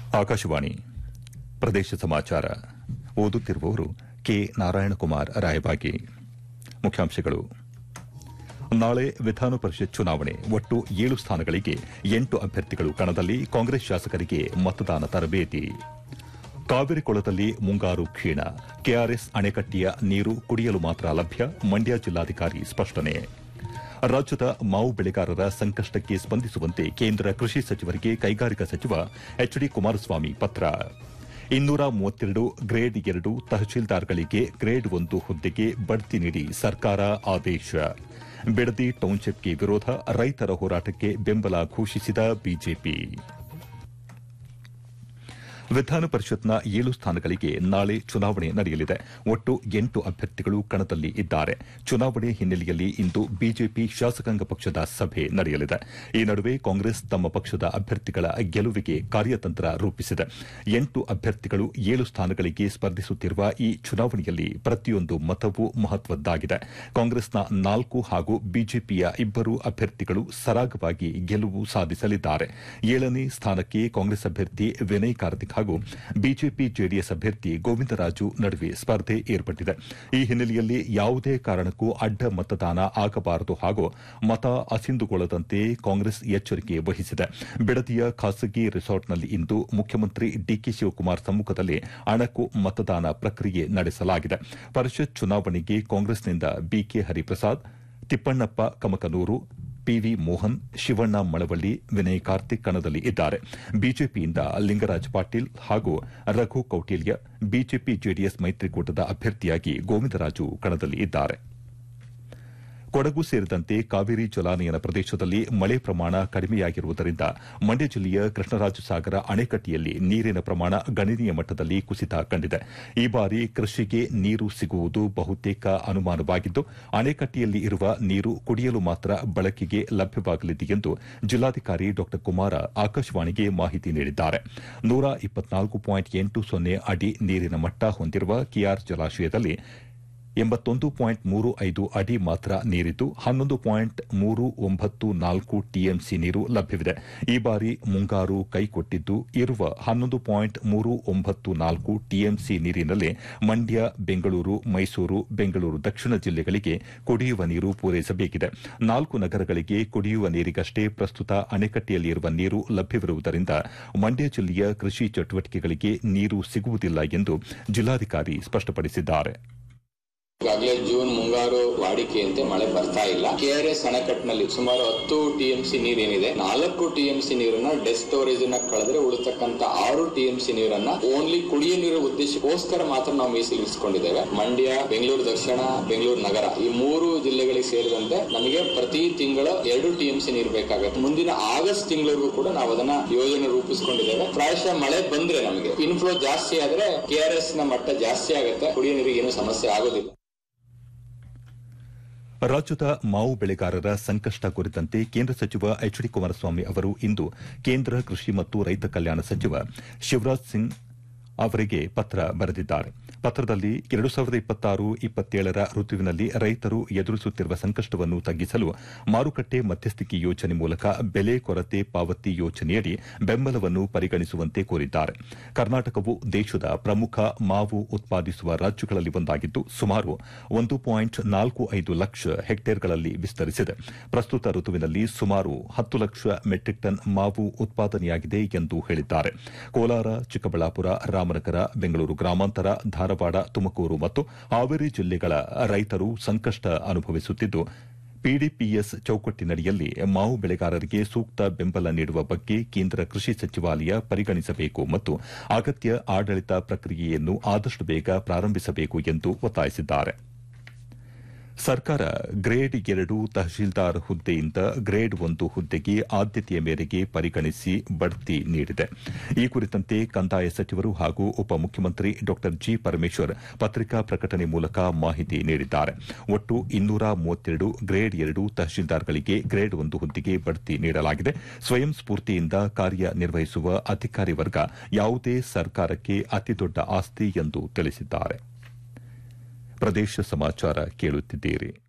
ಆಕಾಶವಾಣಿ ಪ್ರದೇಶ ಸಮಾಚಾರ ಓದುತ್ತಿರುವವರು ಕೆ ನಾರಾಯಣಕುಮಾರ್ ರಾಯಬಾಗಿ ಮುಖ್ಯಾಂಶಗಳು ನಾಳೆ ವಿಧಾನ ಪರಿಷತ್ ಚುನಾವಣೆ ಒಟ್ಟು ಏಳು ಸ್ಥಾನಗಳಿಗೆ ಎಂಟು ಅಭ್ಯರ್ಥಿಗಳು ಕಣದಲ್ಲಿ ಕಾಂಗ್ರೆಸ್ ಶಾಸಕರಿಗೆ ಮತದಾನ ತರಬೇತಿ ಕಾವೇರಿ ಕೊಳದಲ್ಲಿ ಮುಂಗಾರು ಕ್ಷೀಣ ಕೆಆರ್ಎಸ್ ಅಣೆಕಟ್ಟೆಯ ನೀರು ಕುಡಿಯಲು ಮಾತ್ರ ಲಭ್ಯ ಮಂಡ್ಯ ಜಿಲ್ಲಾಧಿಕಾರಿ ಸ್ಪಷ್ಟನೆ ರಾಜ್ಯದ ಮಾವು ಬೆಳೆಗಾರರ ಸಂಕಷ್ಟಕ್ಕೆ ಸ್ಪಂದಿಸುವಂತೆ ಕೇಂದ್ರ ಕೃಷಿ ಸಚಿವರಿಗೆ ಕೈಗಾರಿಕಾ ಸಚಿವ ಎಚ್ ಡಿ ಕುಮಾರಸ್ವಾಮಿ ಪತ್ರ ಇನ್ನೂರ ಮೂವತ್ತೆರಡು ಗ್ರೇಡ್ ಎರಡು ತಹಶೀಲ್ದಾರ್ಗಳಿಗೆ ಗ್ರೇಡ್ ಒಂದು ಹುದ್ದೆಗೆ ಬಡ್ತಿ ನೀಡಿ ಸರ್ಕಾರ ಆದೇಶ ಬಿಡದಿ ಟೌನ್ಶಿಪ್ಗೆ ವಿರೋಧ ರೈತರ ಹೋರಾಟಕ್ಕೆ ಬೆಂಬಲ ಘೋಷಿಸಿದ ಬಿಜೆಪಿ ವಿಧಾನ ಪರಿಷತ್ನ ಏಳು ಸ್ಥಾನಗಳಿಗೆ ನಾಳೆ ಚುನಾವಣೆ ನಡೆಯಲಿದೆ ಒಟ್ಟು ಎಂಟು ಅಭ್ಯರ್ಥಿಗಳು ಕಣದಲ್ಲಿ ಇದ್ದಾರೆ ಚುನಾವಣೆ ಹಿನ್ನೆಲೆಯಲ್ಲಿ ಇಂದು ಬಿಜೆಪಿ ಶಾಸಕಾಂಗ ಪಕ್ಷದ ಸಭೆ ನಡೆಯಲಿದೆ ಈ ನಡುವೆ ಕಾಂಗ್ರೆಸ್ ತಮ್ಮ ಪಕ್ಷದ ಅಭ್ಯರ್ಥಿಗಳ ಗೆಲುವಿಗೆ ಕಾರ್ಯತಂತ್ರ ರೂಪಿಸಿದೆ ಎಂಟು ಅಭ್ಯರ್ಥಿಗಳು ಏಳು ಸ್ಥಾನಗಳಿಗೆ ಸ್ಪರ್ಧಿಸುತ್ತಿರುವ ಈ ಚುನಾವಣೆಯಲ್ಲಿ ಪ್ರತಿಯೊಂದು ಮತವೂ ಮಹತ್ವದ್ದಾಗಿದೆ ಕಾಂಗ್ರೆಸ್ನ ನಾಲ್ಕು ಹಾಗೂ ಬಿಜೆಪಿಯ ಇಬ್ಬರು ಅಭ್ಯರ್ಥಿಗಳು ಸರಾಗವಾಗಿ ಗೆಲುವು ಸಾಧಿಸಲಿದ್ದಾರೆ ಏಳನೇ ಸ್ಥಾನಕ್ಕೆ ಕಾಂಗ್ರೆಸ್ ಅಭ್ಯರ್ಥಿ ವಿನಯ್ ಕಾರ್ತಿಕ್ ಹಾಗೂ ಬಿಜೆಪಿ ಜೆಡಿಎಸ್ ಅಭ್ಯರ್ಥಿ ಗೋವಿಂದರಾಜು ನಡುವೆ ಸ್ಪರ್ಧೆ ಏರ್ಪಟ್ಟಿದೆ ಈ ಹಿನ್ನೆಲೆಯಲ್ಲಿ ಯಾವುದೇ ಕಾರಣಕ್ಕೂ ಅಡ್ಡ ಮತದಾನ ಆಗಬಾರದು ಹಾಗೂ ಮತ ಅಸಿಂದುಗೊಳ್ಳದಂತೆ ಕಾಂಗ್ರೆಸ್ ಎಚ್ಚರಿಕೆ ವಹಿಸಿದೆ ಬಿಡದಿಯ ಖಾಸಗಿ ರೆಸಾರ್ಟ್ನಲ್ಲಿ ಇಂದು ಮುಖ್ಯಮಂತ್ರಿ ಡಿಕೆ ಶಿವಕುಮಾರ್ ಸಮ್ಮುಖದಲ್ಲಿ ಅಣಕು ಮತದಾನ ಪ್ರಕ್ರಿಯೆ ನಡೆಸಲಾಗಿದೆ ಪರಿಷತ್ ಚುನಾವಣೆಗೆ ಕಾಂಗ್ರೆಸ್ನಿಂದ ಬಿಕೆ ಹರಿಪ್ರಸಾದ್ ತಿಪ್ಪಣ್ಣಪ್ಪ ಕಮಕನೂರು ಪಿವಿ ಮೋಹನ್ ಶಿವಣ್ಣ ಮಳವಳ್ಳಿ ವಿನಯ್ ಕಾರ್ತಿಕ್ ಕಣದಲ್ಲಿ ಇದ್ದಾರೆ ಬಿಜೆಪಿಯಿಂದ ಲಿಂಗರಾಜ್ ಪಾಟೀಲ್ ಹಾಗೂ ರಘು ಕೌಟಿಲ್ಯ ಬಿಜೆಪಿ ಜೆಡಿಎಸ್ ಮೈತ್ರಿಕೂಟದ ಅಭ್ಯರ್ಥಿಯಾಗಿ ಗೋವಿಂದರಾಜು ಕಣದಲ್ಲಿ ಇದ್ದಾರೆ ಕೊಡಗು ಸೇರಿದಂತೆ ಕಾವೇರಿ ಜಲಾನಯನ ಪ್ರದೇಶದಲ್ಲಿ ಮಳೆ ಪ್ರಮಾಣ ಕಡಿಮೆಯಾಗಿರುವುದರಿಂದ ಮಂಡ್ಯ ಜಿಲ್ಲೆಯ ಕೃಷ್ಣರಾಜಸಾಗರ ಅಣೆಕಟ್ಟೆಯಲ್ಲಿ ನೀರಿನ ಪ್ರಮಾಣ ಗಣನೀಯ ಮಟ್ಟದಲ್ಲಿ ಕುಸಿತ ಕಂಡಿದೆ ಈ ಬಾರಿ ಕೃಷಿಗೆ ನೀರು ಸಿಗುವುದು ಬಹುತೇಕ ಅನುಮಾನವಾಗಿದ್ದು ಅಣೆಕಟ್ಟೆಯಲ್ಲಿ ಇರುವ ನೀರು ಕುಡಿಯಲು ಮಾತ್ರ ಬಳಕೆಗೆ ಲಭ್ಯವಾಗಲಿದೆ ಎಂದು ಜಿಲ್ಲಾಧಿಕಾರಿ ಡಾ ಕುಮಾರ ಆಕಾಶವಾಣಿಗೆ ಮಾಹಿತಿ ನೀಡಿದ್ದಾರೆ ನೂರ ಇಪ್ಪತ್ನಾಲ್ಕು ಪಾಯಿಂಟ್ ಎಂಟು ಸೊನ್ನೆ ಅಡಿ ನೀರಿನ ಮಟ್ಟ ಹೊಂದಿರುವ ಕೆಆರ್ ಜಲಾಶಯದಲ್ಲಿ ಎಂಬತ್ತೊಂದು ಪಾಯಿಂಟ್ ಮೂರು ಐದು ಅಡಿ ಮಾತ್ರ ನೀರಿದ್ದು ಹನ್ನೊಂದು ಪಾಯಿಂಟ್ ಮೂರು ಒಂಬತ್ತು ನಾಲ್ಕು ಟಿಎಂಸಿ ನೀರು ಲಭ್ಯವಿದೆ ಈ ಬಾರಿ ಮುಂಗಾರು ಕೈಕೊಟ್ಟಿದ್ದು ಇರುವ ಹನ್ನೊಂದು ಪಾಯಿಂಟ್ ಮೂರು ಒಂಬತ್ತು ನಾಲ್ಕು ಟಿಎಂಸಿ ನೀರಿನಲ್ಲೇ ಮಂಡ್ಯ ಬೆಂಗಳೂರು ಮೈಸೂರು ಬೆಂಗಳೂರು ದಕ್ಷಿಣ ಜಿಲ್ಲೆಗಳಿಗೆ ಕುಡಿಯುವ ನೀರು ಪೂರೈಸಬೇಕಿದೆ ನಾಲ್ಕು ನಗರಗಳಿಗೆ ಕುಡಿಯುವ ನೀರಿಗಷ್ಟೇ ಪ್ರಸ್ತುತ ಅಣೆಕಟ್ಟೆಯಲ್ಲಿರುವ ನೀರು ಲಭ್ಯವಿರುವುದರಿಂದ ಮಂಡ್ಯ ಜಿಲ್ಲೆಯ ಕೃಷಿ ಚಟುವಟಿಕೆಗಳಿಗೆ ನೀರು ಸಿಗುವುದಿಲ್ಲ ಎಂದು ಜಿಲ್ಲಾಧಿಕಾರಿ ಸ್ಪಷ್ಟಪಡಿಸಿದ್ದಾರೆ ಈಗಾಗಲೇ ಜೂನ್ ಮುಂಗಾರು ವಾಡಿಕೆಯಂತೆ ಮಳೆ ಬರ್ತಾ ಇಲ್ಲ ಕೆಆರ್ಎಸ್ ಅಣೆಕಟ್ಟಿನಲ್ಲಿ ಸುಮಾರು ಹತ್ತು ಟಿಎಂಸಿ ನೀರೇನಿದೆ ನಾಲ್ಕು ಟಿಎಂಸಿ ನೀರನ್ನ ಡೆಸ್ ಸ್ಟೋರೇಜ್ ನ ಕಳೆದ್ರೆ ಉಳಿತಕ್ಕಂತ ಆರು ಟಿಎಂಸಿ ನೀರನ್ನ ಓನ್ಲಿ ಕುಡಿಯ ನೀರು ಉದ್ದೇಶಕ್ಕೋಸ್ಕರ ಮಾತ್ರ ನಾವು ಮೀಸಲಿರಿಸಿಕೊಂಡಿದ್ದೇವೆ ಮಂಡ್ಯ ಬೆಂಗಳೂರು ದಕ್ಷಿಣ ಬೆಂಗಳೂರು ನಗರ ಈ ಮೂರು ಜಿಲ್ಲೆಗಳಿಗೆ ಸೇರಿದಂತೆ ನಮಗೆ ಪ್ರತಿ ತಿಂಗಳ ಎರಡು ಟಿಎಂಸಿ ನೀರು ಬೇಕಾಗುತ್ತೆ ಮುಂದಿನ ಆಗಸ್ಟ್ ತಿಂಗಳವರೆಗೂ ಕೂಡ ನಾವು ಅದನ್ನ ಯೋಜನೆ ರೂಪಿಸಿಕೊಂಡಿದ್ದೇವೆ ಪ್ರಾಯಶಃ ಮಳೆ ಬಂದ್ರೆ ನಮಗೆ ಇನ್ಫ್ಲೋ ಜಾಸ್ತಿ ಆದ್ರೆ ಕೆಆರ್ಎಸ್ ನ ಮಟ್ಟ ಜಾಸ್ತಿ ಆಗುತ್ತೆ ಕುಡಿಯ ನೀರಿಗೆ ಏನು ಸಮಸ್ಯೆ ಆಗೋದಿಲ್ಲ ರಾಜ್ಯದ ಮಾವು ಬೆಳೆಗಾರರ ಸಂಕಷ್ಟ ಕುರಿತಂತೆ ಕೇಂದ್ರ ಸಚಿವ ಎಚ್ ಡಿ ಕುಮಾರಸ್ವಾಮಿ ಅವರು ಇಂದು ಕೇಂದ್ರ ಕೃಷಿ ಮತ್ತು ರೈತ ಕಲ್ಯಾಣ ಸಚಿವ ಶಿವರಾಜ್ ಸಿಂಗ್ ಅವರಿಗೆ ಪತ್ರ ಬರೆದಿದ್ದಾರೆ ಪತ್ರದಲ್ಲಿ ಎರಡು ಸಾವಿರದ ಇಪ್ಪತ್ತಾರು ಇಪ್ಪತ್ತೇಳರ ಋತುವಿನಲ್ಲಿ ರೈತರು ಎದುರಿಸುತ್ತಿರುವ ಸಂಕಷ್ಟವನ್ನು ತಗ್ಗಿಸಲು ಮಾರುಕಟ್ಟೆ ಮಧ್ಯಸ್ಥಿಕೆ ಯೋಜನೆ ಮೂಲಕ ಬೆಲೆ ಕೊರತೆ ಪಾವತಿ ಯೋಜನೆಯಡಿ ಬೆಂಬಲವನ್ನು ಪರಿಗಣಿಸುವಂತೆ ಕೋರಿದ್ದಾರೆ ಕರ್ನಾಟಕವು ದೇಶದ ಪ್ರಮುಖ ಮಾವು ಉತ್ಪಾದಿಸುವ ರಾಜ್ಯಗಳಲ್ಲಿ ಒಂದಾಗಿದ್ದು ಸುಮಾರು ಒಂದು ಪಾಯಿಂಟ್ ನಾಲ್ಕು ಐದು ಲಕ್ಷ ಹೆಕ್ಟೇರ್ಗಳಲ್ಲಿ ವಿಸ್ತರಿಸಿದೆ ಪ್ರಸ್ತುತ ಋತುವಿನಲ್ಲಿ ಸುಮಾರು ಹತ್ತು ಲಕ್ಷ ಮೆಟ್ರಿಕ್ ಟನ್ ಮಾವು ಉತ್ಪಾದನೆಯಾಗಿದೆ ಎಂದು ಹೇಳಿದ್ದಾರೆ ಕೋಲಾರ ಚಿಕ್ಕಬಳ್ಳಾಪುರ ರಾಮನಗರ ಬೆಂಗಳೂರು ಗ್ರಾಮಾಂತರ ಧಾರವಾಡ ತುಮಕೂರು ಮತ್ತು ಹಾವೇರಿ ಜಿಲ್ಲೆಗಳ ರೈತರು ಸಂಕಷ್ಟ ಅನುಭವಿಸುತ್ತಿದ್ದು ಪಿಡಿಪಿಎಸ್ ಚೌಕಟ್ಟಿನಡಿಯಲ್ಲಿ ಮಾವು ಬೆಳೆಗಾರರಿಗೆ ಸೂಕ್ತ ಬೆಂಬಲ ನೀಡುವ ಬಗ್ಗೆ ಕೇಂದ್ರ ಕೃಷಿ ಸಚಿವಾಲಯ ಪರಿಗಣಿಸಬೇಕು ಮತ್ತು ಅಗತ್ಯ ಆಡಳಿತ ಪ್ರಕ್ರಿಯೆಯನ್ನು ಆದಷ್ಟು ಬೇಗ ಪ್ರಾರಂಭಿಸಬೇಕು ಎಂದು ಒತ್ತಾಯಿಸಿದ್ದಾರೆ ಸರ್ಕಾರ ಗ್ರೇಡ್ ಎರಡು ತಹಶೀಲ್ದಾರ್ ಹುದ್ದೆಯಿಂದ ಗ್ರೇಡ್ ಒಂದು ಹುದ್ದೆಗೆ ಆದ್ಯತೆಯ ಮೇರೆಗೆ ಪರಿಗಣಿಸಿ ಬಡ್ತಿ ನೀಡಿದೆ ಈ ಕುರಿತಂತೆ ಕಂದಾಯ ಸಚಿವರು ಹಾಗೂ ಉಪಮುಖ್ಯಮಂತ್ರಿ ಡಾ ಜಿ ಪರಮೇಶ್ವರ್ ಪತ್ರಿಕಾ ಪ್ರಕಟಣೆ ಮೂಲಕ ಮಾಹಿತಿ ನೀಡಿದ್ದಾರೆ ಒಟ್ಟು ಇನ್ನೂರ ಮೂವತ್ತೆರಡು ಗ್ರೇಡ್ ಎರಡು ತಹಶೀಲ್ದಾರ್ಗಳಿಗೆ ಗ್ರೇಡ್ ಒಂದು ಹುದ್ದೆಗೆ ಬಡ್ತಿ ನೀಡಲಾಗಿದೆ ಸ್ವಯಂ ಸ್ಫೂರ್ತಿಯಿಂದ ಕಾರ್ಯನಿರ್ವಹಿಸುವ ಅಧಿಕಾರಿ ವರ್ಗ ಯಾವುದೇ ಸರ್ಕಾರಕ್ಕೆ ಅತಿದೊಡ್ಡ ಆಸ್ತಿ ಎಂದು ತಿಳಿಸಿದ್ದಾರೆ ಪ್ರದೇಶ ಸಮಾಚಾರ ಕೇಳುತ್ತಿದ್ದೀರಿ